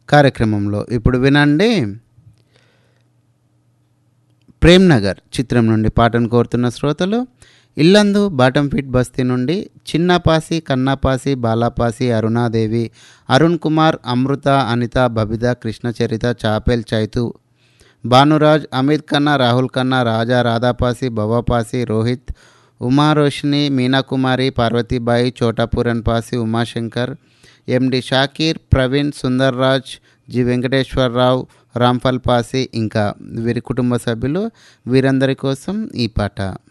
కార్యక్రమంలో ఇప్పుడు వినండి ప్రేమ్ నగర్ చిత్రం నుండి పాటను కోరుతున్న శ్రోతలు ఇల్లందు బాటం ఫిట్ బస్తీ నుండి Chinnapasi Kannapasi Balapasi Arunadevi Arun Kumar Amrita Anita Babita Krishnacharita Chapel Chaitu Bhanuraj Amit Khanna Rahul Khanna Raja Radhapasi Bhavapasi Rohit Umaroshini Meenakumari Parvatibai Chhotapuran Pasi Umashankar MD Shakir Praveen Sundarraj G Venkateswararao Ramphal Pasi ఇంకా వీరి కుటుంబ సభ్యులు వీరందరి కోసం ఈ పాట